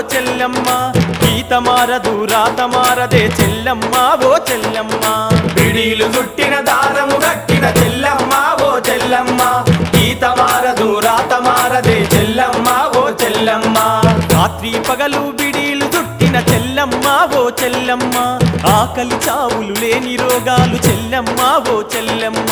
చెల్లమ్మ గీత మారదు రాత మారదే చెల్లమ్మ ఓ చెల్లమ్మ పిడీలు చుట్టిన దారము కట్టిన చెల్లమ్మ ఓ చెల్లమ్మ గీత మారదు రాత మారదే చెల్లమ్మ ఓ చెల్లమ్మ రాత్రి పగలు బిడీలు చుట్టిన చెల్లమ్మ ఓ చెల్లమ్మ ఆకలి చావులు లేని రోగాలు చెల్లమ్మ ఓ చెల్లమ్మ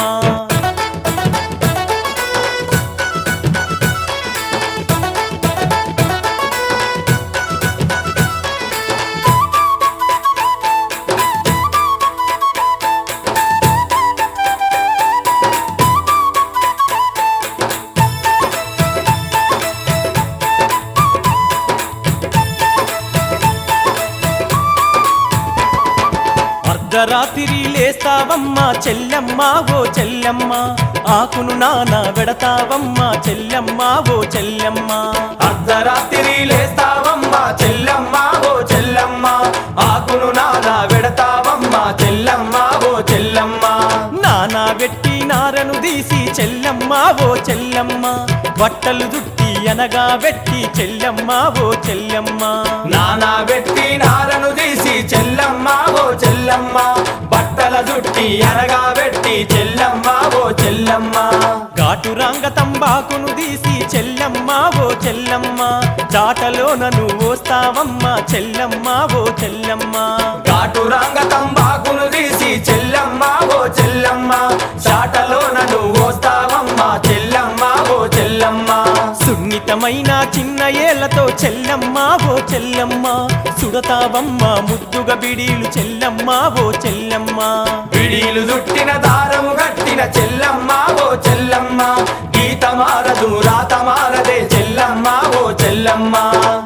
అర్ధరాత్రి లేస్తావమ్మ చెల్లమ్మ ఓ చెల్లమ్మ ఆకును నాన వెడతావమ్మ చెల్లమ్మ ఓ చెల్లమ్మ అర్ధరాత్రి లేస్తావమ్మ చెల్లమ్మ ఓ చెల్లమ్మ ఆకును నానా వెడతావమ్మ చెల్లమ్మ ఓ చెల్లమ్మ నానా వెట్టి నారను తీసి చెల్లమ్మ ఓ చెల్లమ్మ బట్టలు దుట్టి అనగా వెట్టి చెల్లమ్మ ఓ చెల్లమ్మ నానా వెట్టి నారను తీసి చెల్లమ్మ ఓ చెల్లమ్మ బట్టల జుట్టి అనగా వెట్టి చెల్లమ్మ ఓ చెల్లమ్మ ఘాటు రంగ తంబాకును తీసి చెల్లమ్మ ఓ చెల్లమ్మ చాటలోన నువ్వు వస్తావమ్మ చెల్లమ్మ ఓ చెల్లమ్మ ఘాటు రంగ తంబాకును తీసి చెల్లమ్మ ఓ చెల్లమ్మ చాటలో నన్ను వస్తావమ్మ చెల్లమ్మ ఓ చెల్లమ్మ సున్నితమైన చిన్న ఏళ్లతో చెల్లమ్మ ఓ చెల్లమ్మ సుడతావమ్మ ముద్దుగా బిడీలు చెల్లమ్మ ఓ చెల్లమ్మ పిడీలు చుట్టిన దారము కట్టిన చెల్లమ్మ ఓ చెల్లమ్మ గీత మారదు రాత మారదే చెల్లమ్మ ఓ చెల్లమ్మ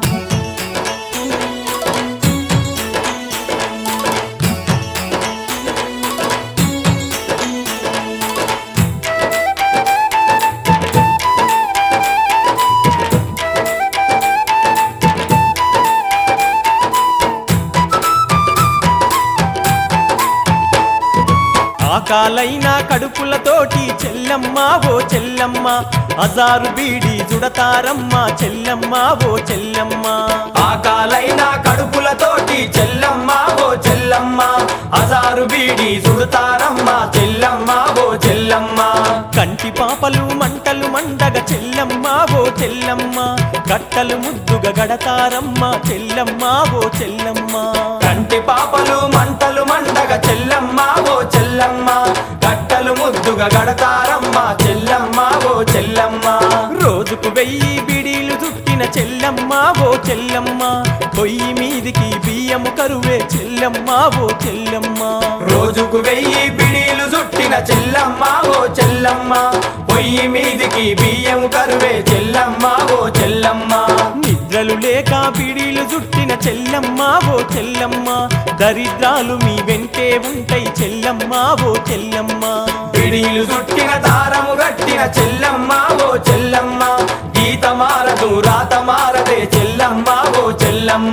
ఆకాలైన కడుపులతోటి చెల్లమ్మ ఓ చెల్లమ్మ అజారు బీడి జుడతారమ్మ చెల్లమ్మ ఓ చెల్లమ్మ ఆకాలైన కడుపులతోటి చెల్లమ్మ ఓ చెల్లమ్మ అజారు బీడి సుడతారమ్మ చెల్లమ్మ ఓ చెల్లమ్మ కంటి పాపలు మంటలు మండగ చెల్లమ్మ ఓ చెల్లమ్మ గట్టలు ముద్దుగా గడతారమ్మ చెల్లమ్మ ఓ చెల్లమ్మ కంటి పాపలు మంటలు మండగ చెల్లమ్మ ఓ చెల్లమ్మ గట్టలు ముద్దుగా గడతారమ్మ చెల్లమ్మ ఓ చెల్లమ్మ రోజుకు వెయ్యి బిడీలు చుట్టిన చెల్లమ్మ ఓ చెల్లమ్మ పొయ్యి మీదికి బియ్యము కరువే చెల్లమ్మ ఓ చెల్లమ్మ రోజుకు వెయ్యి పిడీలు చుట్టిన చెల్లమ్మ ఓ చెల్లమ్మ పొయ్యి మీదికి బియ్యం కరువే చెల్లమ్మ ఓ చెల్లమ్మ నిద్రలు లేక బిడీలు చుట్టిన చెల్లమ్మ ఓ చెల్లమ్మ దరిద్రాలు మీ వెంటే ఉంటాయి చెల్లమ్మ ఓ చెల్లమ్మ పిడీలు చుట్టిన దారము గట్టిన చెల్లమ్మ ఓ చెల్లమ్మ గీత మారదు రాత మారదే చెల్లమ్మ ఓ చెల్లమ్మ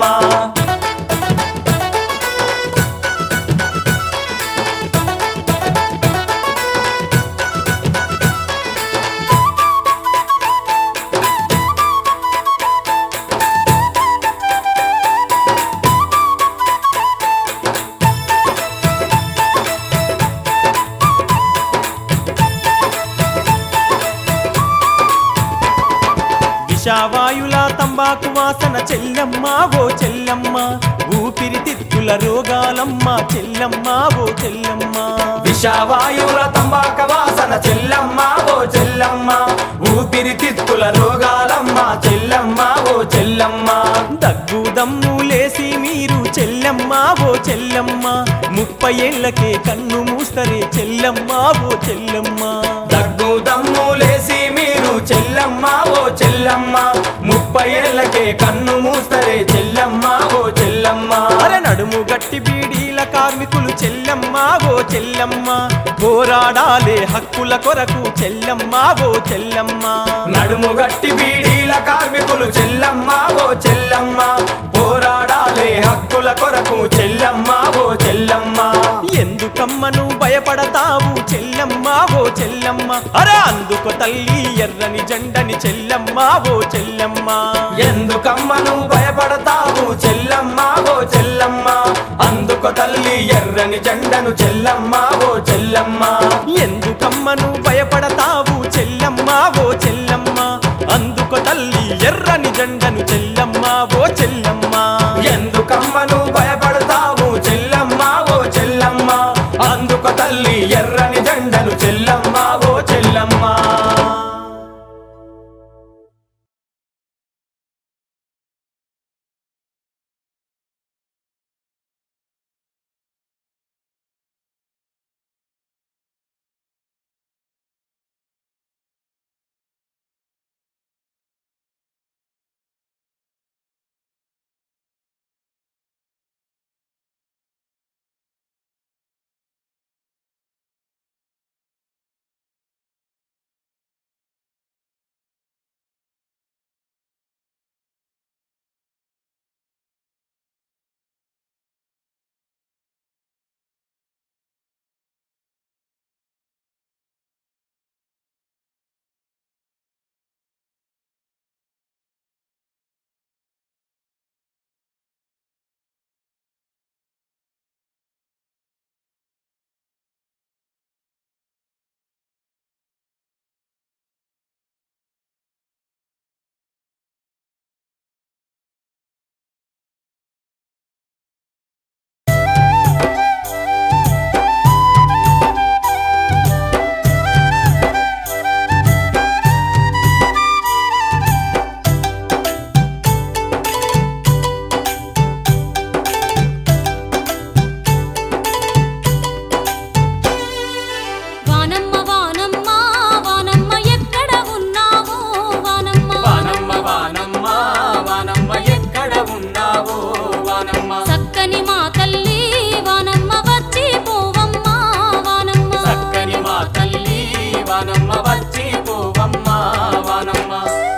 విషావాయుల తంబాకు వాసన చెల్లమ్మ ఓ చెల్లమ్మ ఊపిరితిత్తుల రోగాలమ్మ చెల్లమ్మ ఓ చెల్లమ్మ విషవాయువుల తంబాక వాసన చెల్లమ్మ ఓ చెల్లమ్మ ఊపిరితిత్తుల రోగాలమ్మ చెల్లమ్మ ఓ చెల్లమ్మ దగ్గు దమ్ము లేసి మీరు చెల్లమ్మ ఓ చెల్లమ్మ ముప్పై ఏళ్ళకే కన్ను మూస్తరే చెల్లమ్మ ఓ చెల్లమ్మ దగ్గు దమ్ము లేసి మీరు చెల్లమ్మ ఓ చెల్లమ్మ ముప్పై ఏళ్ళకే కన్ను మూస్తరే చెల్లమ్మ ఓ చెల్లమ్మ అరే నడుము గట్టి బీడీల కార్మికులు చెల్లమ్మ ఓ చెల్లమ్మ పోరాడాలే హక్కుల కొరకు చెల్లమ్మ ఓ చెల్లమ్మ నడుము గట్టి బీడీల కార్మికులు చెల్లమ్మ ఓ చెల్లమ్మ పోరాడాలే హక్కుల కొరకు చెల్లమ్మ ఓ చెల్లమ్మ ఎందుకమ్మను భయపడతావు చెల్లెమ్మ ఓ చెల్లెమ్మ అరే అందుకు తల్లి ఎర్రని జెండని చెల్లెమ్మ ఓ చెల్లెమ్మ ఎందుకమ్మను భయపడతావు చెల్లమ్మ ఓ చెల్లమ్మ అందుకు తల్లి ఎర్రని జెండను చెల్లమ్మ ఓ చెల్లమ్మ ఎందుకమ్మను భయపడతావు చెల్లెమ్మ ఓ చెల్లెమ్మ అందుకు తల్లి ఎర్రని జెండను చెల్లెమ్మ ఓ చెల్లెమ్మ ఎందుకమ్మను భయపడతావు చెల్లమ్మ ఓ చెల్లమ్మ అందుకు తల్లి ఎర్రని జెండను చెల్లమ్మ ఓ చెల్లమ్మ వానమ్మ వానమ్మ వానమ్మ ఎక్కడ ఉన్నావో వానమ్మ వానమ్మ వానమ్మ వానమ్మ ఎక్కడ ఉన్నావో వానమ్మ చక్కని మా తల్లి వానమ్మ వచ్చి పోవమ్మ వానమ్మ చక్కని మా తల్లి వానమ్మ వచ్చి పోవమ్మ వానమ్మ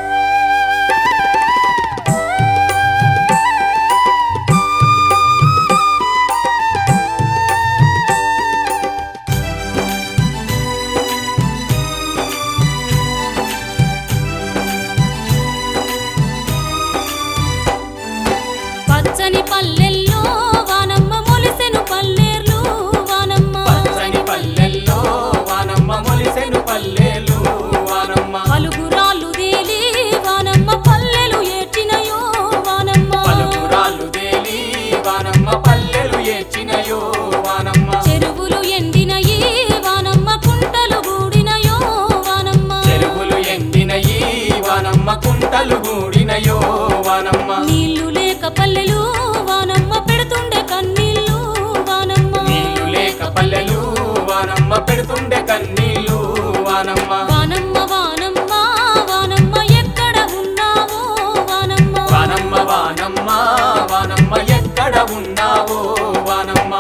పచ్చని పల్లెల్లో వానమ్మ మొలిసెను పల్లేర్లు వానమ్మ పచ్చని పల్లెల్లో వానమ్మ మొలిసెను పల్లెలు వానమ్మ పలుగురాళ్ళు దేలి వానమ్మ పల్లెలు ఏడ్చినయో వానమ్మ పలుకురాళ్ళు దేలి వానమ్మ పల్లెలు ఏడ్చినయో వానమ్మ చెరువులు ఎండినయి వానమ్మ కుంటలు గూడినయో వానమ్మ చెరువులు ఎండినయి వానమ్మ కుంటలు గూడినయో వానమ్మ నీళ్లు లేక పల్లెలు వానమ్మ పెడుతుండే కన్నీళ్ళు వానమ్మ నీళ్లు లేక పల్లెలు వానమ్మ పెడుతుండే కన్నీళ్ళు వానమ్మ వానమ్మ వానమ్మ వానమ్మ ఎక్కడ ఉన్నావో వానమ్మ వానమ్మ వానమ్మ వానమ్మ ఎక్కడ ఉన్నావో వానమ్మ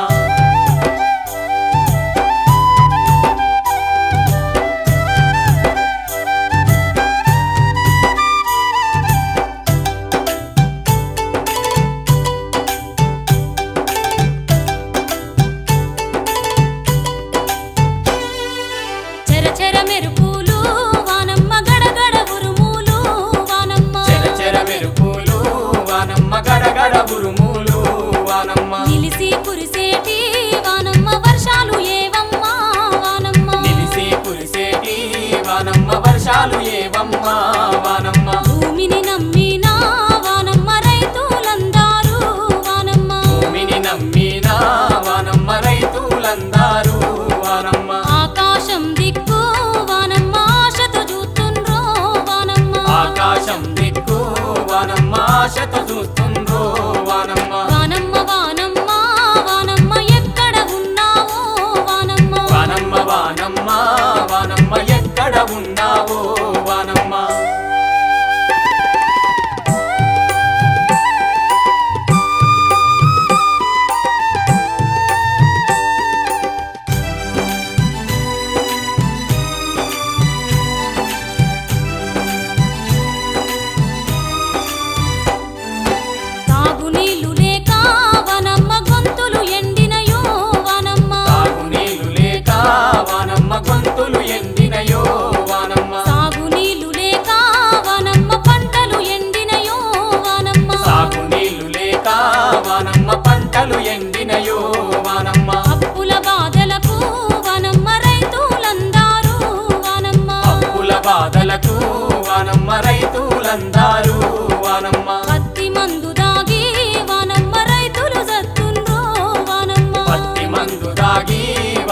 చెర చెర మెరుపులు వానమ్మ గడగడ ఉరుములు వానమ్మ చెర చెర మెరుపులు వానమ్మ గడగడ ఉరుములు వానమ్మ నిలిసి కురిసేటి వానమ్మ వర్షాలు ఏవమ్మ వానమ్మ నిలిసి కురిసేటి వానమ్మ వర్షాలు ఏవమ్మ వానమ్మ భూమిని నమ్మిన వానమ్మ రైతులందారు వానమ్మ భూమిని నమ్మిన వానమ్మ రైతులందారు వానమ్మ ఆకాశం దిక్కు వానమ్మ ఆశతో చూస్తుండ్రో వానమ్మ ఆకాశం దిక్కు వానమ్మ ఆశతో చూస్తుండ్రో వానమ్మ వానమ్మ వానమ్మ వానమ్మ ఎక్కడ ఉన్నావో వానమ్మ వానమ్మ వానమ్మ వానమ్మ ఎక్కడ ఉన్నావో వానమ్మ తాగునీళ్లు లేక వనమ్మ గొంతులు ఎండినయో వనమ్మ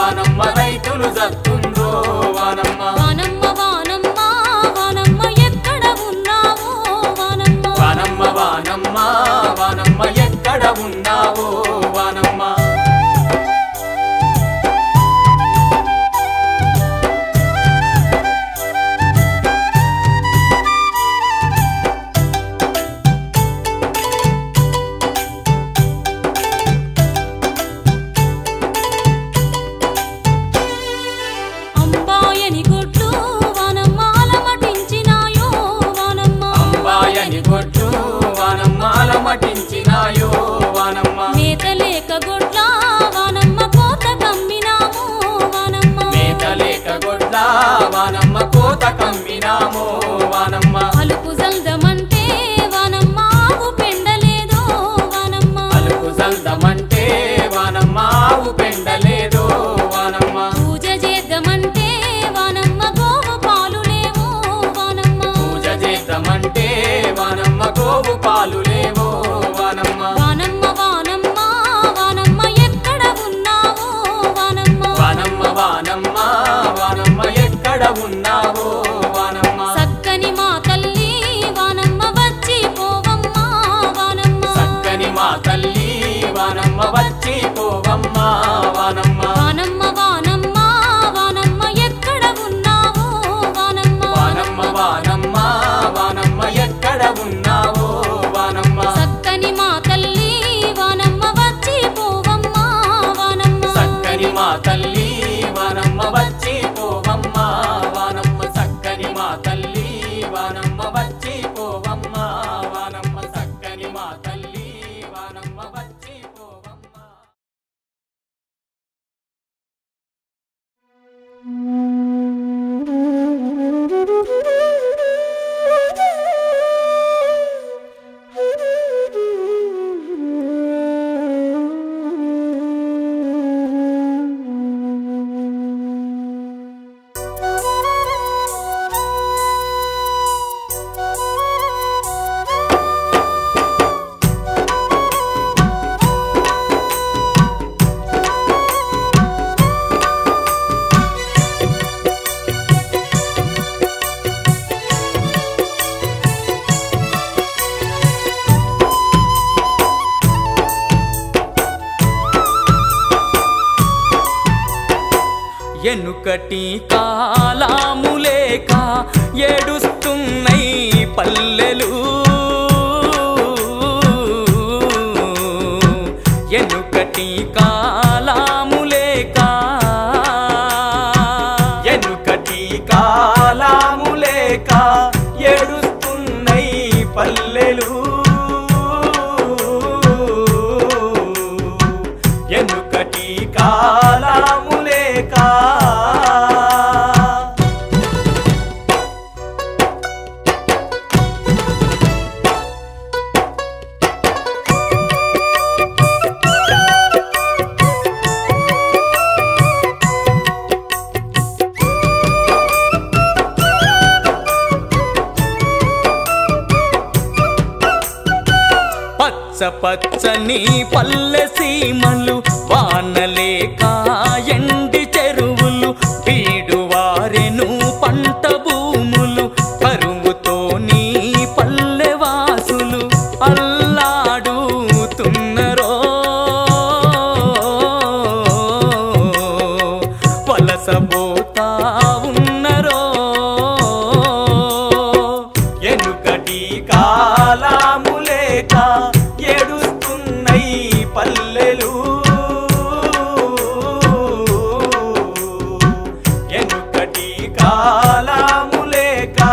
వానమ్మ రైతులు జత్తుండ్రో వానమ్మ వానమ్మ వానమ్మ వానమ్మ ఎక్కడ ఉన్నావో వానమ్మ వానమ్మ వానమ్మ వానమ్మ ఎక్కడ ఉన్నావో వానమ్మ అంబాయని గొడ్లు వానమ్మ అలమటించినాయో వానమ్మ అంబాయని గొడ్లు వానమ్మ అలమటించినాయో వానమ్మ మేతలేక గొడ్ల వానమ్మ కోత కమ్మినాము వానమ్మ మేతలేక గొడ్ల వానమ్మ కోత కమ్మినామో వానమ్మ అలుపు జల్దమంటే వానమ్మ ఆవు పెండలేదో వానమ్మ అలుపు జల్దమంటే వానమ్మ ఆవు పెండలేదో వానమ్మ పూజ చేద్దామంటే వానమ్మ గోవు పాలు లేవో వానమ్మ పూజ చేద్దామంటే వానమ్మ గోవు పాలు లేవో వానమ్మ వానమ్మ వానమ్మ వానమ్మ ఎక్కడ ఉన్నావో వానమ్మ వానమ్మ వానమ్మ వానమ్మ ఎక్కడ ఉన్నావో వానమ్మ సక్కని మా తల్లి వానమ్మ వచ్చి పోవమ్మ వానమ్మ చక్కని మా తల్లి వానమ్మ వచ్చి పోవమ్మ వానమ్మ వానమ్మ వానమ్మ వానమ్మ ఎక్కడ ఉన్నావో వానమ్మ వానమ్మ వానమ్మ వానమ్మ ఎక్కడ ఉన్నావో వానమ్మ సక్కని మా తల్లి వానమ్మ వచ్చి పోవమ్మ వానమ్మ చక్కని మా తల్లి వానమ్మ వచ్చి పోవమ్మ వానమ్మ చక్కని మా తల్లి వానమ్మ వచ్చి పోవమ్మ వానమ్మ చక్కని మా తల్లి వానమ్మ వచ్చి పోవమ్మ ఎనుకటి కాలాములేక ఏడుస్తున్నై పల్లెలు ఎనుకటి కాలాములేక ఎనుకటి కాలాములేక ఏడుస్తున్నై పల్లెలు ఎనుకటి కాలాములేక పచ్చ పచ్చని పల్లె సీమలు వానలేక ఎండి చెరువులు బీడు వారెను పంట భూములు కరువుతో నీ పల్లె వాసులు అల్లాడుతున్నరో వలసబోతా ఉన్నరో ఎనుకటి కాలాములేక ఏడుస్తున్నై పల్లెలు ఎనుకటి కాలాములేక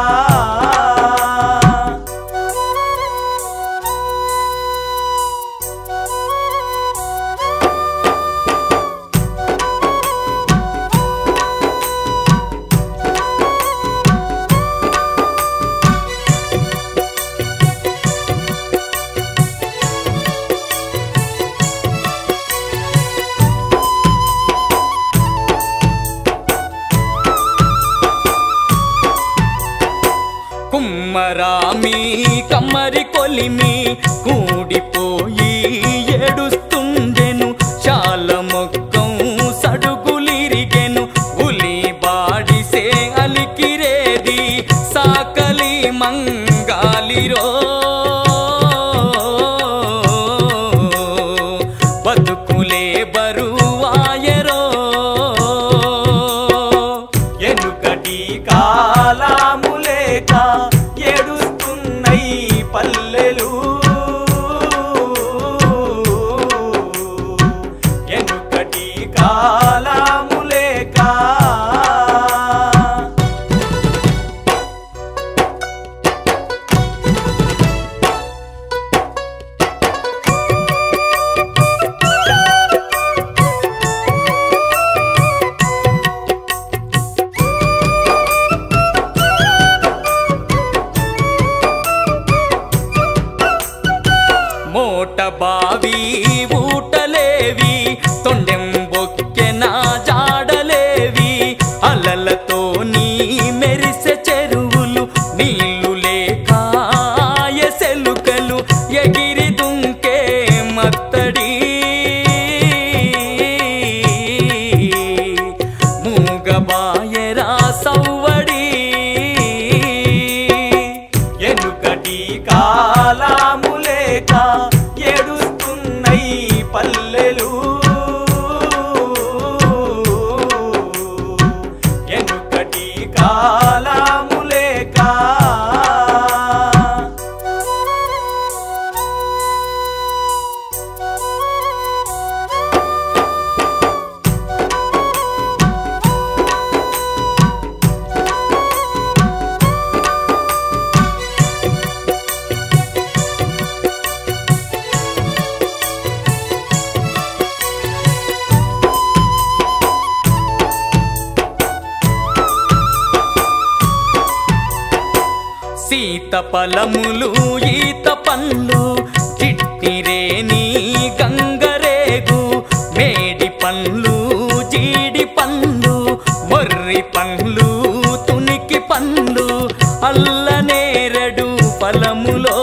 ఈత పలములు ఈత పండ్లు చిట్టిరేని గంగరేగు మేడి పండ్లు జీడి పండ్లు మొర్రి పండ్లు తునికి పండ్లు అల్లనేరడు ఫలములో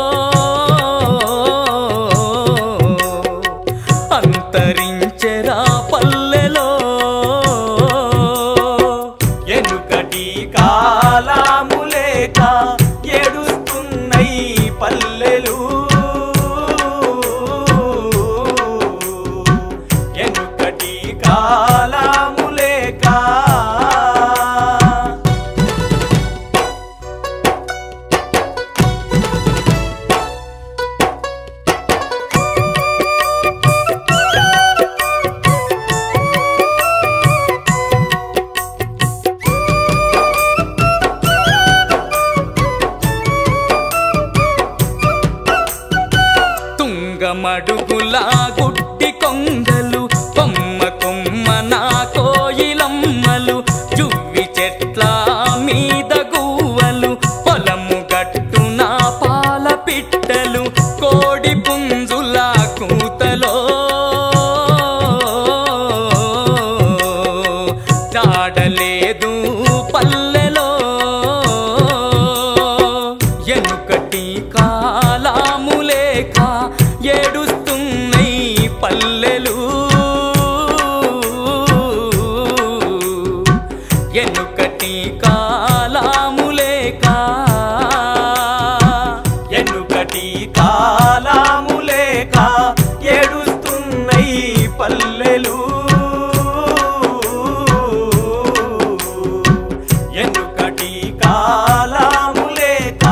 అంతరించెరా పల్లెలో ఎనుకటి కాలాము లేక ఏడుస్తున్నై పల్లెలు ఎనుకటి కాలాము లేక తుంగమడుగుల గుడ్డి కొంగలు కొమ్మ కొమ్మ నా కోయిలమ్మలు జువ్వి చెట్ల మీద గువ్వలు పొలము గట్టున పాల పిట్టలు కోడి పుంజుల కూతలో జాడలేదు పల్లెలో ఎనుకటి కాలాము లేక ఏడుస్తున్నై పల్లెలు ఎనుకటి కాలాము లేక ఎనుకటి కాలాము లేక ఏడుస్తున్నై పల్లెలు ఎనుకటి కాలాము లేక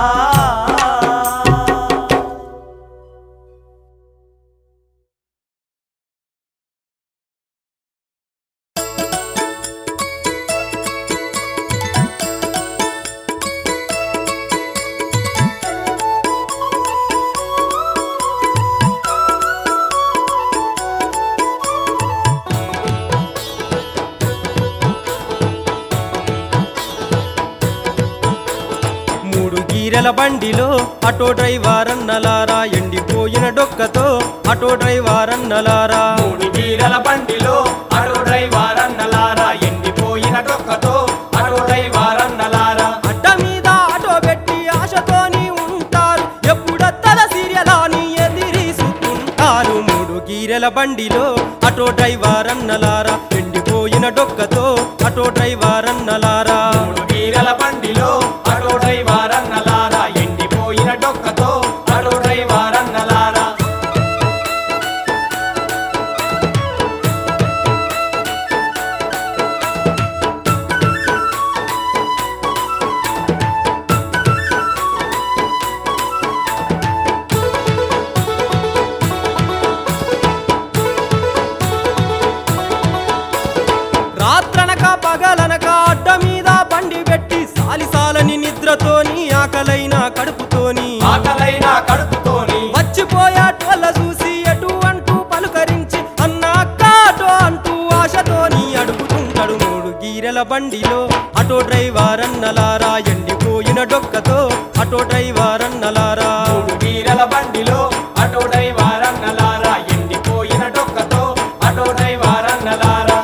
మూడు గీరెల బండిలో ఆటో డ్రైవర్ అన్నలారా ఎండిపోయిన డొక్కతో ఆటో డ్రైవర్ అన్నలారా మూడు గీరల బండిలో ఆటో డ్రైవర్ అన్నలారా ఎండిపోయిన డొక్కతో ఆటో డ్రైవర్ అన్నలారా అడ్డ మీద ఆటో పెట్టి ఆశతోని ఉంటారు ఎప్పుడత్తల సీరియలాని ఎదిరిసుకుంటారు మూడు గీరెల బండిలో ఆటో డ్రైవర్ అన్నలారా ఎండిపోయిన డొక్కతో ఆటో డ్రైవర్ అన్నలారా మూడు గీరల బండిలో ఆటో డ్రైవర్ అన్నలారా ఎండిపోయిన డొక్కతో ఆటో డ్రైవర్ అన్నలారా రాత్రనక పగలనక అడ్డ మీద బండి పెట్టి సాలిసాలని నిద్రతోని ఆకలైన కడుపుతోని ఆకలైన కడుపుతోని వచ్చిపోయాటోళ్ళ చూసి ఎటు అంటూ పలుకరించి అన్న అక్క అటో అంటూ ఆశతోని అడుగుతుంటాడు మూడు గీరెల బండిలో ఆటో డ్రైవర్ అన్నలారా ఎండిపోయిన డొక్కతో ఆటో డ్రైవర్ అన్నలారా మూడు గీరల బండిలో ఆటో డ్రైవర్ అన్నలారా ఎండిపోయిన డొక్కతో ఆటో డ్రైవర్ అన్నలారా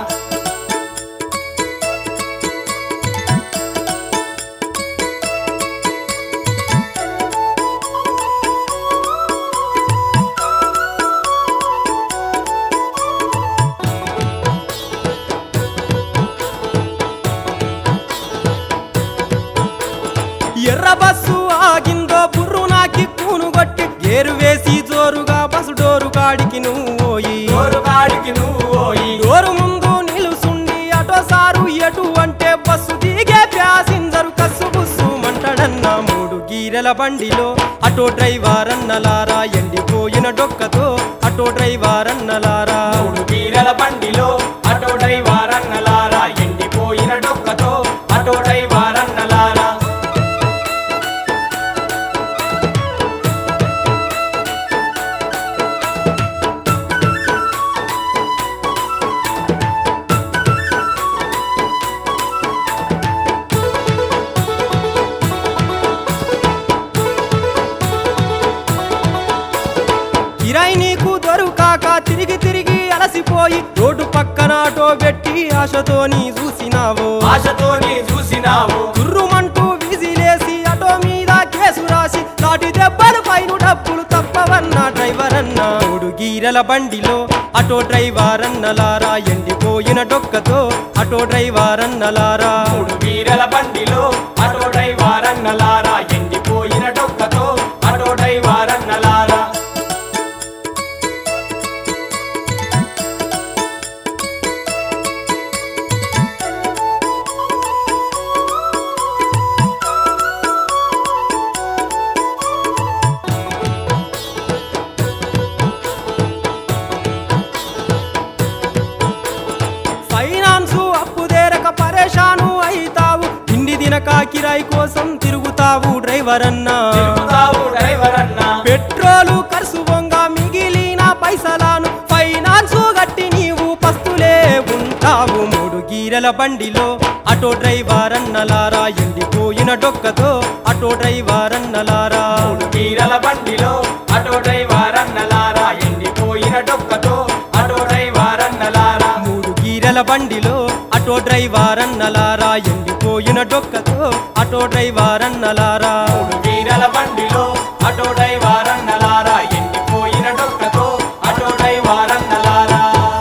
ఎర్ర బస్సు ఆగిందో బుర్రు నాకి కూను కొట్టి గేరు వేసి జోరుగా బస్సు డోరు కాడికి నువ్వు పోయి గోరుగాడికి నువ్వు పోయి డోరు ముందు నిలుసుండి అటో సారు ఎటు అంటే బస్సు దిగే ప్యాసింజరు కస్సు బుస్సు మంటడన్న మూడు గీరెల బండిలో అటో డ్రైవర్ అన్నలారా ఎండిపోయిన డొక్కతో అటో డ్రైవర్ అన్నలారా మూడు గీరల బండిలో ఆటో డ్రైవర్ అన్నలారా ఎండిపోయిన డొక్కతో ఆటో డ్రైవర్ అన్నలారా మురిసిపోయి రోడ్డు పక్కన ఆటో పెట్టి ఆశతోని చూసినావో ఆశతోని చూసినావు తుర్రుమంటూ విజిలేసి ఆటో మీద కేసు రాసి నాటి దెబ్బలు పైన డబ్బులు తప్పవన్న డ్రైవర్ అన్న మూడు గీరల బండిలో ఆటో డ్రైవర్ అన్నలారా ఎండిపోయిన డొక్కతో ఆటో డ్రైవర్ అన్నలారా మూడు వీరల బండిలో ఆటో డ్రైవర్ అన్నలారా ఎండిపోయిన డొక్కతో ఆటో డ్రైవర్ అన్నలారా ఫైనాన్సు అప్పు దేరక పరేషాను అయితావు తిండి దినక కిరాయి కోసం తిరుగుతావు డ్రైవర్ అన్నా తిరుగుతావు డ్రైవర్ అన్నా పెట్రోలు ఖర్చు బొంగ మిగిలిన పైసలాను ఫైనాన్సు గట్టి నీవు పస్తులే ఉంటావు మూడు గీరల బండిలో ఆటో డ్రైవర్ అన్నలారా ఎండిపోయిన డొక్కతో ఆటో డ్రైవర్ అన్నలారా మూడు వీరల బండిలో ఆటో డ్రైవర్ అన్నలారా ఎండిపోయిన డొక్కతో ఆటో డ్రైవర్ అన్నలారా మూడు గీరల బండిలో ఆటో డ్రైవర్ అన్నలారా ఎండిపోయిన డొక్కతో ఆటో డ్రైవర్ అన్నలారా మూడు వీరల బండిలో ఆటో డ్రైవర్ అన్నలారా ఎండిపోయిన డొక్కతో ఆటో డ్రైవర్ అన్నలారా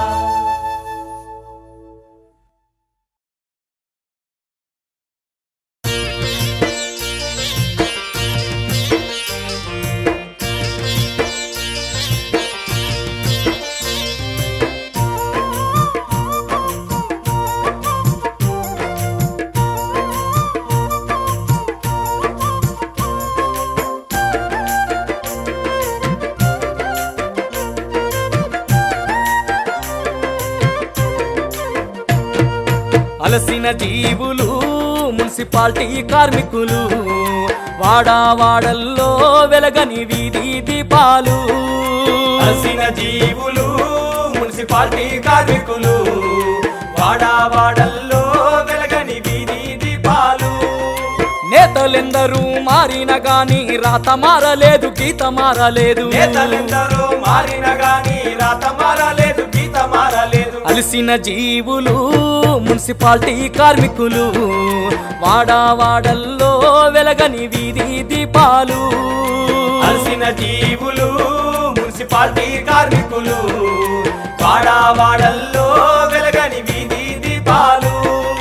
అలసిన జీవులు మున్సిపాలిటీ కార్మికులు వాడా వాడల్లో వెలగని వీధి దీపాలు అలసిన జీవులు మున్సిపాలిటీ కార్మికులు వాడా వాడల్లో వెలగని వీధి దీపాలు నేతలెందరూ మారిన గాని రాత మారలేదు గీత మారలేదు నేతలెందరో మారిన గాని రాత మారలేదు గీత మారలేదు అలసిన జీవులు మున్సిపాలిటీ కార్మికులు వాడా వాడల్లో వెలగని వీధి దీపాలు అలసిన జీవులు మున్సిపాలిటీ కార్మికులు వాడా వాడల్లో వెలగని వీధి దీపాలు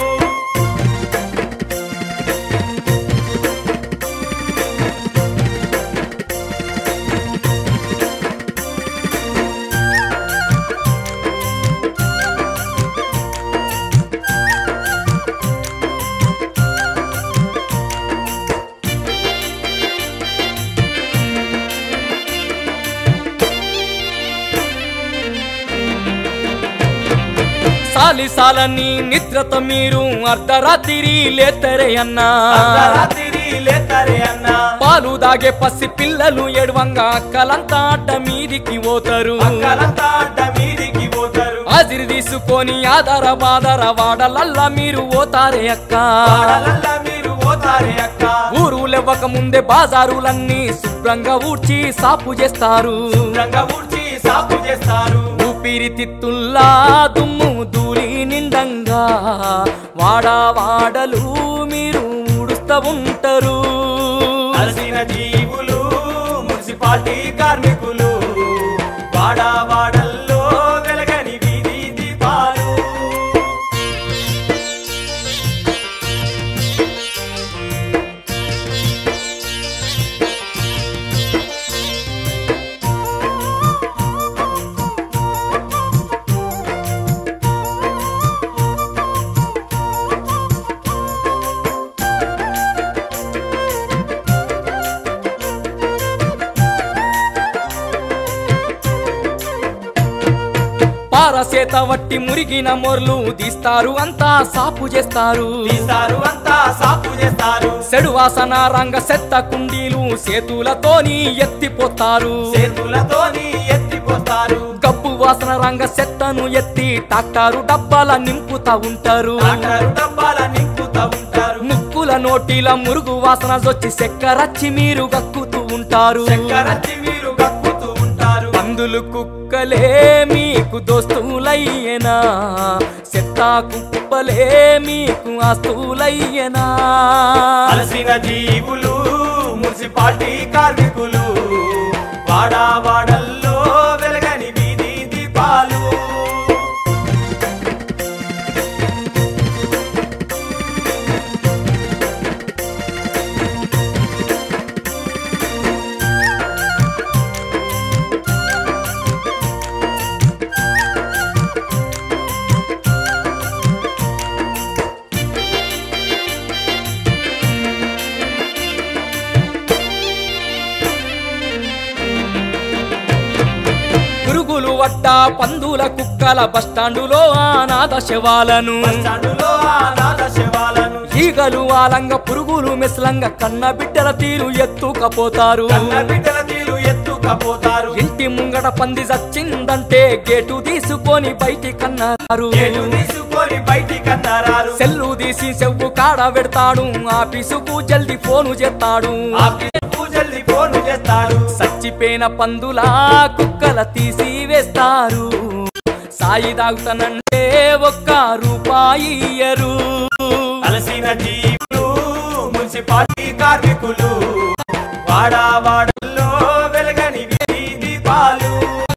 సాలి సాలని నిద్రతో మీరు అర్ధరాత్రి లేతరే అన్నా అర్ధరాత్రి లేతరే అన్నా పాలు దాగే పసి పిల్లలు ఎడవంగా అక్కలంతా అడ్డ మీదికి పోతారు అక్కలంతా అడ్డ మీదికి పోతారు హాజిరి తీసుకొని ఆధార బాధార వాడలల్లా మీరు పోతారే అక్క వాడలల్లా మీరు పోతారే అక్క ఊరు లేవక ముందే బాజారులన్నీ శుభ్రంగా ఊడ్చి సాపు చేస్తారు రంగ ఊడ్చి సాపు చేస్తారు ఊపిరితిత్తుల్లా దుమ్ము ధూళి నిండంగా వాడా వాడలు మీరు ఊడుస్తూ ఉంటారు అలసిన జీవులు మున్సిపాలిటీ కార్మికులు వాడా వాడల్లో వెలగని వీధి దీపాలు పారసేత వట్టి మురిగిన మొర్లు తీస్తారు అంతా సాపు చేస్తారు తీస్తారు అంతా సాపు చేస్తారు సెడు వాసన రంగ సెత్త కుండీలు సేతులతోని ఎత్తిపోతారు చేతులతోని ఎత్తిపోతారు గబ్బు వాసన రంగ సెత్తను ఎత్తి టాక్టారు డబ్బాల నింపుతా ఉంటారు డాక్టరు డబ్బాల నింపుతా ఉంటారు ముక్కుల నోటిల మురుగు వాసన వచ్చి చెక్కరచ్చి మీరు గక్కుతూ ఉంటారు చక్కరచ్చి మీరు గక్కుతూ ఉంటారు పందులు కుక్కలే మీకు దోస్తులయ్యనా చెత్త కుప్పలే మీకు ఆస్తులయ్యనా అలసిన జీవులు మున్సిపాలిటీ కార్మికులు వాడా వాడల్లో వెలగని వీధి దీపాలు పురుగులు వడ్డ పందుల కుక్కల బస్టాండులో అనాథ శవాలను బస్టాండులో అనాథ శవాలను ఈగలు వాలంగ పురుగులు మెస్లంగ కన్న బిడ్డల తీరు ఎత్తుకపోతారు కన్న బిడ్డల తీరు ఎత్తుకపోతారు ఇంటి ముంగట పంది చచ్చిందంటే గేటు తీసుకొని బయటి కన్నారు ఏటు తీసుకొని బయటికి అన్నారారు సెల్లు తీసి సెవ్వు కాడ పెడతాడు ఆఫీసుకు జల్ది ఫోను చేస్తాడు ఆ పూజల్ని ఫోన్ చేస్తాడు చచ్చిపోయిన పందులా కుక్కల తీసి వేస్తారు సాయి తాగుతానంటే ఒక్క రూపాయి ఇయ్యరు అలసిన జీవులు మున్సిపాలిటీ కార్మికులు వాడా వాడల్లో వెలగని వీధి దీపాలు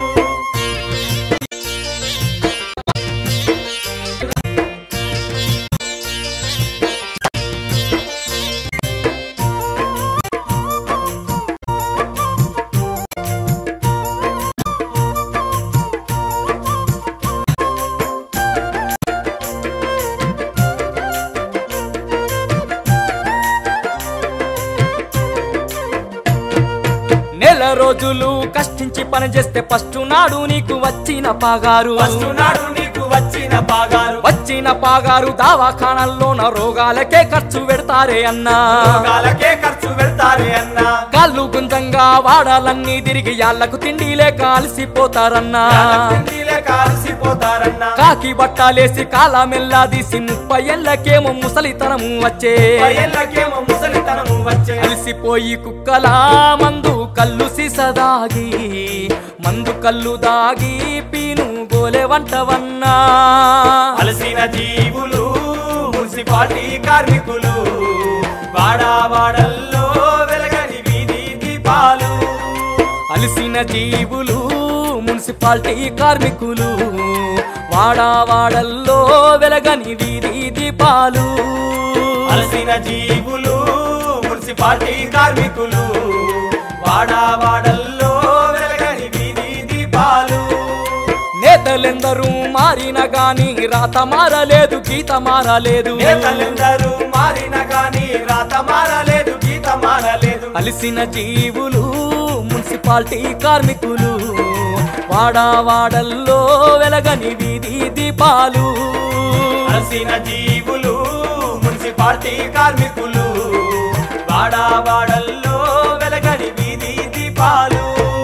నెల రోజులు కష్టించి పని చేస్తే ఫస్ట్ నాడు నీకు వచ్చిన పాగారు ఫస్ట్ నాడు నీకు వచ్చిన పాగారు వచ్చిన పాగారు దవాఖానల్లోన రోగాలకే ఖర్చు పెడతారే అన్నా రోగాలకే ఖర్చు పెడతారే అన్నా కాళ్ళు గుంజంగా వాడాలన్నీ తిరిగి యాళ్లకు తిండి లేక అలసిపోతారన్నా తిండిలే కాల్సిపోతారన్నా కాకి బట్టాలేసి కాలా మెల్లాదీసి ముప్పై ఏళ్ళకేమో ముసలితనము వచ్చే ఏళ్ళకేమో ముసలితనము వచ్చే అలసిపోయి కుక్కలా మందు కళ్ళు సిసదాగి మందు కళ్ళు దాగి పీను గోలె వంటవన్నా అలసిన జీవులు మున్సిపాలిటీ కార్మికులు వాడా వాడల్లో వెలగని వీధి దీపాలు అలసిన జీవులు మున్సిపాలిటీ కార్మికులు వాడావాడల్లో వెలగని వీధి దీపాలు అలసిన జీవులు మున్సిపాలిటీ కార్మికులు వాడా వాడల్లో వెలగని వీధి దీపాలు నేతలెందరూ మారిన గాని రాత మారలేదు గీత మారలేదు నేతలెందరూ మారిన గాని రాత మారలేదు గీత మారలేదు అలిసిన జీవులు మున్సిపాలిటీ కార్మికులు వాడావాడల్లో వెలగని వీధి దీపాలు అలసిన జీవులు మున్సిపాలిటీ కార్మికులు వాడా వాడల్లో వెలగని వీధి దీపాలు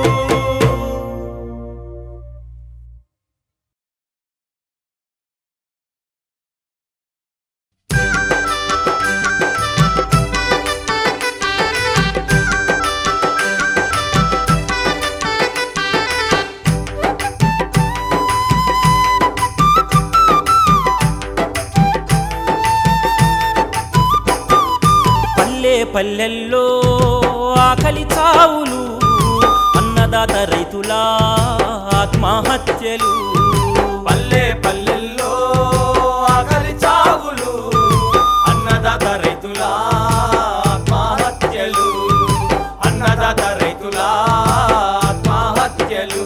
పల్లె పల్లెల్లో ఆకలి చావులు అన్నదాత రైతుల ఆత్మహత్యలు పల్లె పల్లెల్లో ఆకలి చావులు అన్నదాత రైతుల ఆత్మహత్యలు అన్నదాత రైతుల ఆత్మహత్యలు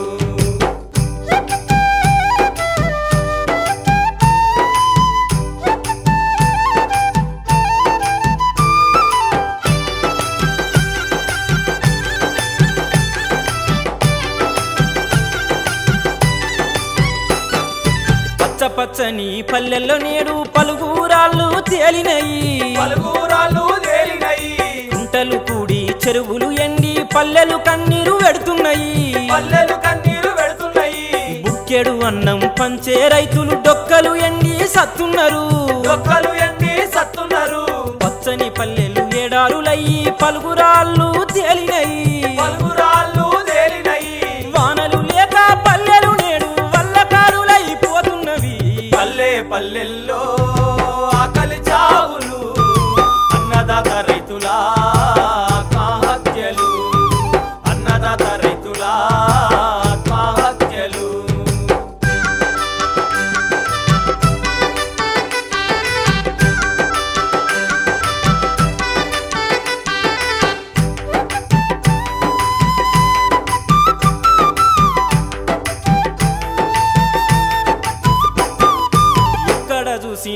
పచ్చ పచ్చని పల్లెల్లో నేడు పలుగురాళ్ళు తేలినయి పలుగురాళ్ళు తేలినయి కుంటలు కూడి చెరువులు ఎండి పల్లెలు కన్నీరు పెడుతున్నాయి పల్లెలు కన్నీరు పెడుతున్నాయి బుక్కెడు అన్నం పంచే రైతులు డొక్కలు ఎండి సత్తున్నారు ఒక్కలు ఎండి సత్తున్నారు పచ్చని పల్లెలు ఏడారులయ్యి పలుగురాళ్ళు తేలినయి పలుగురాళ్ళు తేలినయి వానలు లేక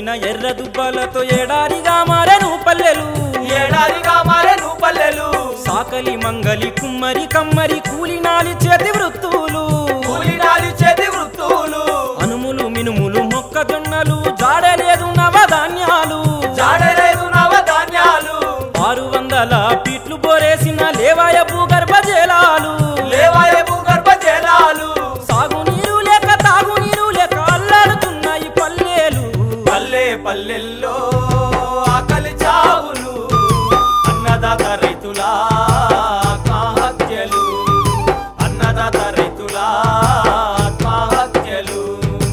ఎర్ర దుబ్బలతో ఏడారిగా మారెను పల్లెలు ఏడాదిగా మారెను పల్లెలు సాకలి మంగలి కుమ్మరి కమ్మరి కూలినాలి చేతి వృత్తులు కూలినాలి చేతి వృత్తులు అనుములు మినుములు మొక్కజొన్నలు జాడలేదు నవధాన్యాలు జాడలేదు నవధాన్యాలు ఆరు వందల పీట్లు బోరేసిన లేవాయ భూగర్భ జలాలు లేవాయ భూగర్భ జలాలు సాగునీరు లేక తాగునీరు లేక అల్లాడుతున్నాయి పల్లెలు పల్లె పల్లెల్లో ఆకలి చావులు అన్నదాత రైతుల ఆత్మహత్యలు అన్నదాత రైతుల ఆత్మహత్యలు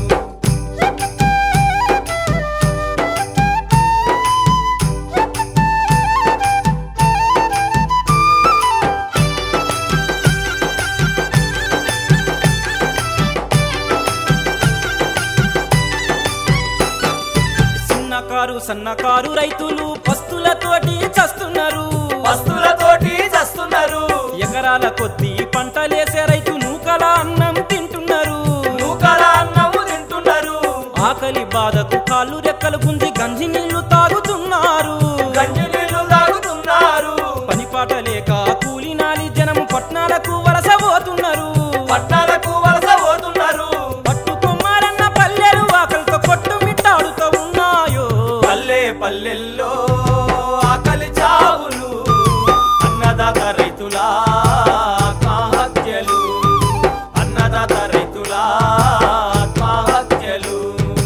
చిన్నకారు సన్నకారు రైతులు పస్తులతోటి చస్తున్నారు వస్తులతోటి చస్తున్నారు ఎకరాల కొద్ది పంటలేసే రైతు నూకల అన్నం తింటున్నారు నూకల అన్నము తింటున్నారు ఆకలి బాధకు కాళ్ళు రెక్కలు గుంజి గంజి నీళ్లు తాగుతున్నారు గంజి నీళ్లు తాగుతున్నారు పని పాట లేక కూలినాలి జనం పట్నాలకు వలస పోతున్నారు పట్నాలకు వలస పోతున్నారు పట్టు కొమ్మారన్న పల్లెలు ఆకలితో కొట్టు మిట్టాడుతూ ఉన్నాయో పల్లె పల్లెల్లో ఆకలి చావులు అన్నదాత రైతుల ఆత్మహత్యలు అన్నదాత రైతుల ఆత్మహత్యలు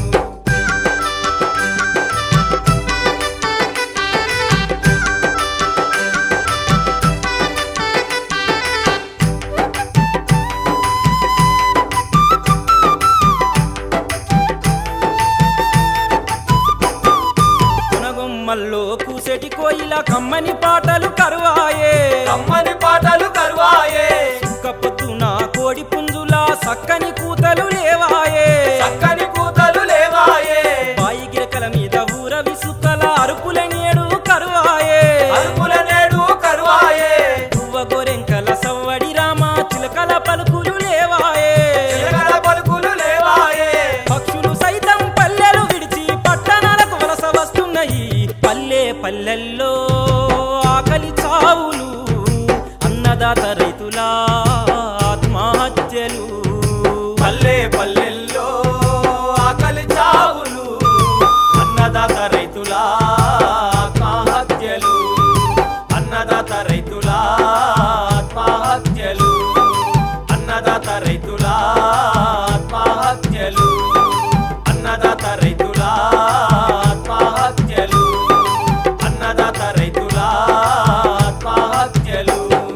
కొనగొమ్మల్లో కూసెటి కోయిల కమ్మని పాటలు కరువాయే కమ్మని పాటలు కరువాయే పొద్దున కోడి పుంజుల సక్కని కూతలు లేవాయే చక్కని కూతలు లేవాయే బాయి గిరకల మీద ఊర విసుకల అరుపుల నేడు కరువాయే అరుపుల నేడు కరువాయే పువ్వ గోరెంకల సవ్వడి రామ చిలకల పలుకులు లేవాయే చిలకల పలుకులు లేవాయే పక్షులు సైతం పల్లెలు విడిచి పట్టణాలకు వలస వస్తున్నాయి పల్లె పల్లెల్లో ఆకలి చావులు అన్నదాత రైతుల ఆత్మహత్యలు పల్లె పల్లెల్లో ఆకలి చావులు అన్నదాత రైతుల ఆత్మహత్యలు అన్నదాత రైతుల ఆత్మహత్యలు అన్నదాత రైతుల ఆత్మహత్యలు అన్నదాత రైతుల ఆత్మహత్యలు అన్నదాత రైతుల ఆత్మహత్యలు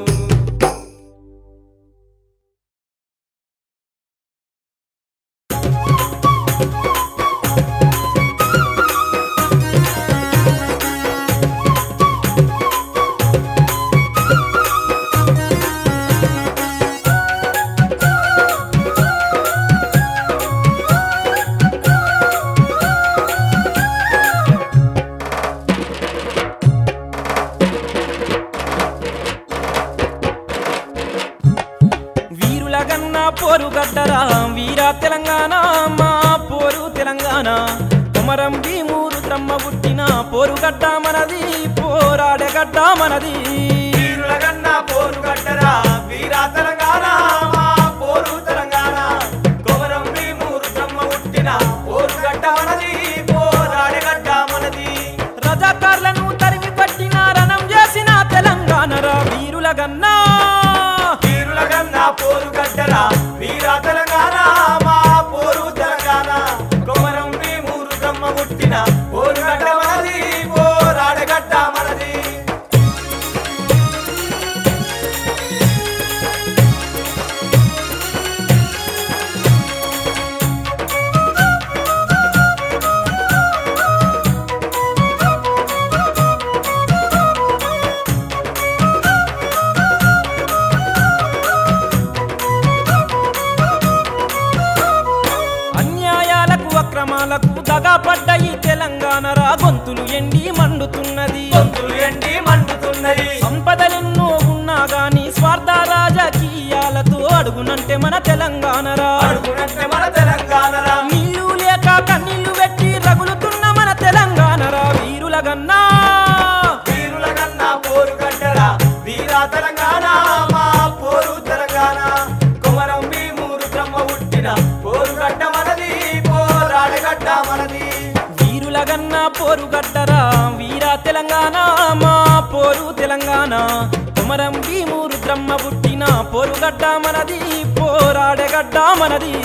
వీరుల గన్న పోరు గడ్డరా వీరా తెలంగాణ మా పోరు తెలంగాణ కుమరం భీమూరు బ్రహ్మ పుట్టిన పోరు గడ్డ మనది పోరాడే గడ్డ మనది వీరులగన్న పోరు గడ్డరా వీరా తెలంగాణ మా పోరు తెలంగాణ కొమరం భీమూరు బ్రహ్మ పుట్టిన పోరు గడ్డ మనది పోరాడి గడ్డ మనది రజాకార్లను తరిమి పట్టిన రణం చేసిన తెలంగాణ రా వీరుల గన్నా వీరులగన్న పోరు గడ్డరా వీరా తెలంగాణ మా పోరు తెలంగాణ కొమరం భీమూరు బ్రహ్మ పుట్టిన పోరు గడ్డ మనది పోరాడి గడ్డ మనది అన్యాయాలకు అక్రమాలకు దగాపడ్డ ఈ తెలంగాణ రా గొంతులు ఎండి మండుతున్నది గొంతులు ఎండి మండుతున్నది సంపదలెన్నో ఉన్నా గాని స్వార్థ రాజకీయాలతో అడుగునంటే మన తెలంగాణ రా అడుగునంటే మన తెలంగాణ రా నీళ్లు లేక కన్నీళ్లు పెట్టి రగులుతున్న మన పోరుగడ్డరా వీరా తెలంగాణ మా పోరు తెలంగాణ కుమరం భీము రుద్రమ్మ పుట్టిన పోరుగడ్డ మనది పోరాడగడ్డ మనది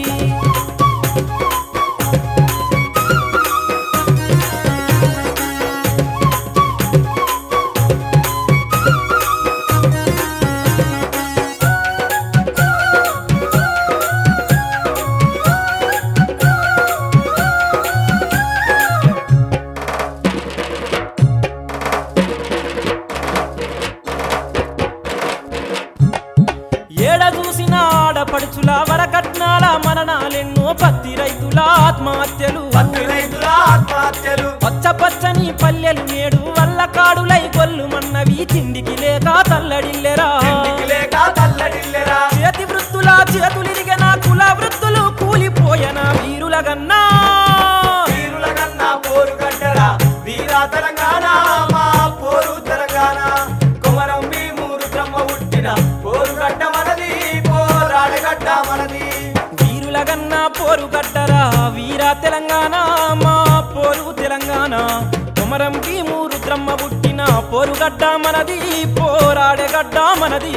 ఏడ చూసిన ఆడపడుచుల వరకట్నాల మరణాలెన్నో పత్తి రైతుల ఆత్మహత్యలు పత్తి రైతుల ఆత్మహత్యలు పచ్చ పచ్చని పల్లెలు నేడు వల్ల కాడులై కొల్లు మన్నవి తిండికి లేక తల్లడిల్లెరా తిండికి లేక తల్లడిల్లెరా చేతి వృత్తుల చేతులిరిగన కుల వృత్తులు కూలిపోయన వీరుల గన్నా వీరుల కన్నా పోరు గడ్డరా వీరా తెలంగాణ మా పోరు తెలంగాణ కుమరం భీమూరు బ్రహ్మ పుట్టిన పోరు గడ్డ మనది పోరాడగడ్డ మనది వీరుల గన్నా పోరు గడ్డరా వీర తెలంగాణ మా పోరు తెలంగాణ కుమరం భీము రుద్రమ్మ పుట్టిన పోరుగడ్డ మనది పోరాడగడ్డ మనది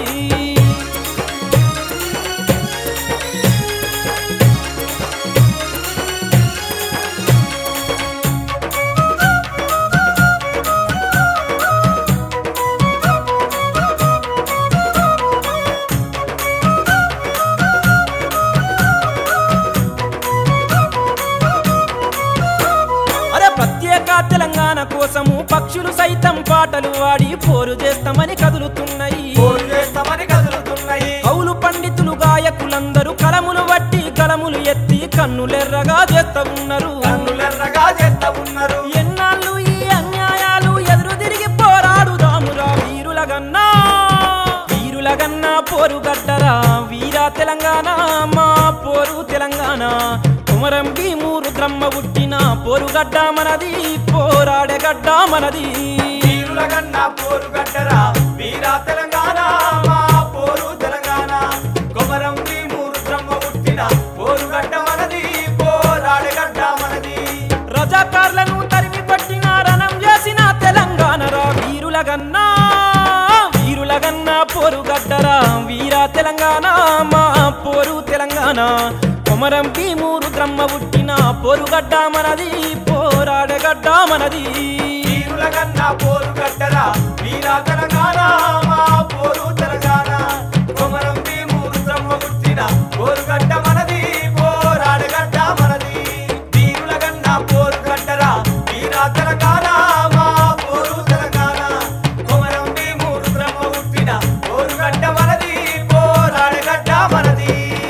అరే ప్రత్యేక తెలంగాణ కోసము పక్షులు సైతం పాటలు వాడి పోరు చేస్తామని కదులుతున్నాయి పోరు చేస్తామని కదులుతున్నాయి కౌలు పండితులు గాయకులందరూ కలములు వట్టి కలములు ఎత్తి కన్నులెర్రగా చేస్తా ఉన్నారు కన్నులెర్రగా చేస్తా ఉన్నారు ఎన్నాళ్ళు ఈ అన్యాయాలు ఎదురు తిరిగి పోరాడుదామురా వీరులగన్నా వీరులగన్నా పోరు గడ్డరా వీరా తెలంగాణ మా పోరు తెలంగాణ కుమరం భీము రుద్రమ్మ పుట్టిన పోరుగడ్డ మనది పోరాడగడ్డ మనది వీరుల కన్నా పోరు గడ్డరా వీరా తెలంగాణ మా పోరు తెలంగాణ కొమరం భీమూరు బ్రహ్మ పుట్టిన పోరు గడ్డ మనది పోరాడగడ్డ మనది రజాకార్లను తరిమి పట్టిన రణం చేసిన తెలంగాణ రా వీరులగన్నా వీరులగన్నా పోరుగడ్డరా వీరా తెలంగాణ మా పోరు తెలంగాణ కొమరం భీము రుద్రమ్మ పుట్టిన పోరుగడ్డ మనది పోరాడగడ్డ మనది వీరుల కన్నా పోరు గడ్డరా వీరా తెలంగాణ మా పోరు తెలంగాణ కొమరం భీమూరు బ్రహ్మ పుట్టిన పోరు గడ్డ మనది పోరాడగడ్డ మనది వీరుల కన్నా పోరు గడ్డరా వీరా తెలంగాణ మా పోరు తెలంగాణ కొమరం భీమూరు బ్రహ్మ పుట్టిన పోరు గడ్డ మనది పోరాడగడ్డ మనది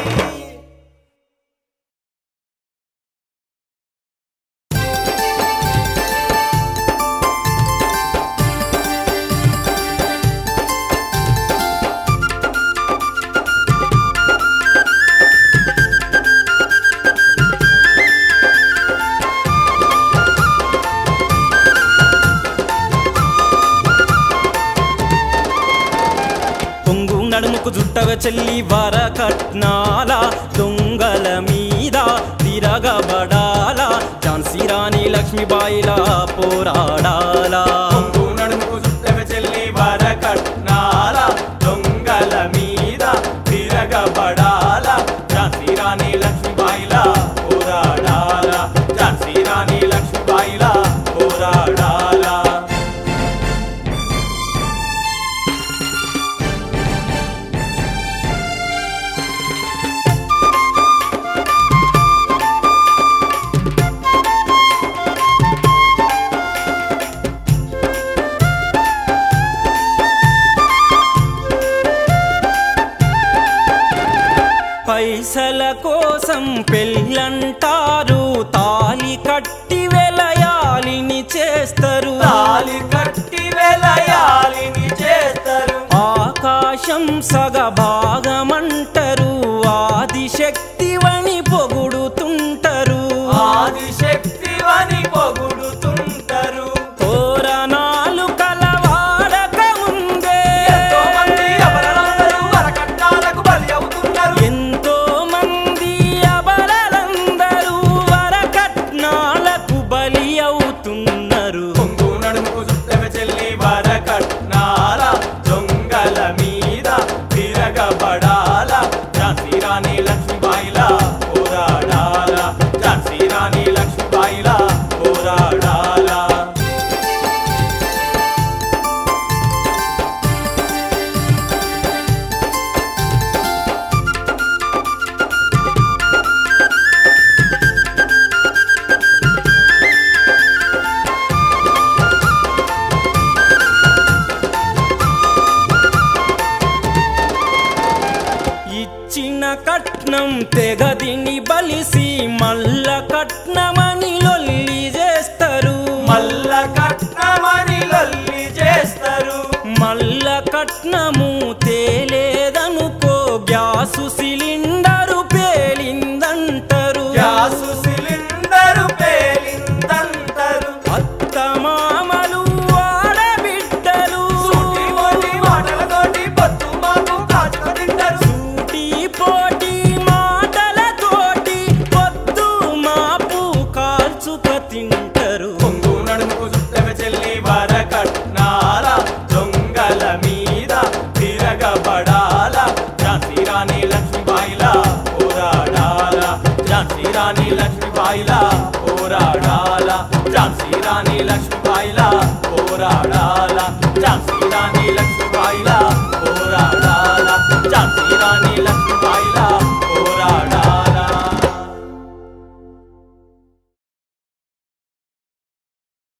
పొంగు నడుముకు జుట్టగ చెల్లి వర కట్నాల దొంగల మీద తిరగబడాల ఝాన్సీ రాణి లక్ష్మీబాయిల పోరాడాలా పొంగు నడుముకు చుట్టగ చెల్లి వరకట్నాల దొంగల మీద తిరగబడాల ఝాన్సీ రాణి లక్ష్మీబాయిల పోరాడాల ఝాన్సీ రాణి లక్ష్మీబాయిల పోరాడాల పైసల కోసం పెళ్ళంటారు తాలి కట్టి వెలయాలిని చేస్తారు తాలి కట్టి వెలయాలిని చేస్తారు ఆకాశం సగ భాగమంటారు ఆదిశక్తివని పొగుడుతుంటారు ఆదిశక్తివని పొగుడుతుంటారు తోరణాలు కలవాడక ముందే ఎంతో మంది అపరాధులు వరకట్నాలకు బలి అవుతున్నారు ఎంతో మంది అబలలందరూ వరకట్నాలకు బలి అవుతున్నారు తెగదిని బలిసి మల్ల కట్నమని లొల్లి చేస్తారు మల్ల కట్నమని లొల్లి చేస్తారు మల్ల కట్నము తేలేదనుకో గ్యాసు సిలిండరు పేలిందంటారు గ్యాసు సిలిండరు పేలిందంటారు అత్త మామలు ఆడబిడ్డలు సూటి మోటి మాటలతోటి పొత్తు మాకు కాచుకు తింటారు సూటి పోటీ మాటలతోటి పొద్దు మాపు కాల్చుక తింటారు కొంగు నడుముకు చుట్టక చెల్లి వర కట్నాల దొంగల మీద తిరగబడాల ఝాన్సీ రాణి లక్ష్మీబాయిల పోరాడాల ఝాన్సీ రాణి లక్ష్మీబాయిల పోరాడాల ఝాన్సీ రాణి లక్ష్మీబాయిల పోరాడాల ఝాన్సీ రాణి లక్ష్మీబాయిల పోరాడాల ఝాన్సీ రాణి లక్ష్మీ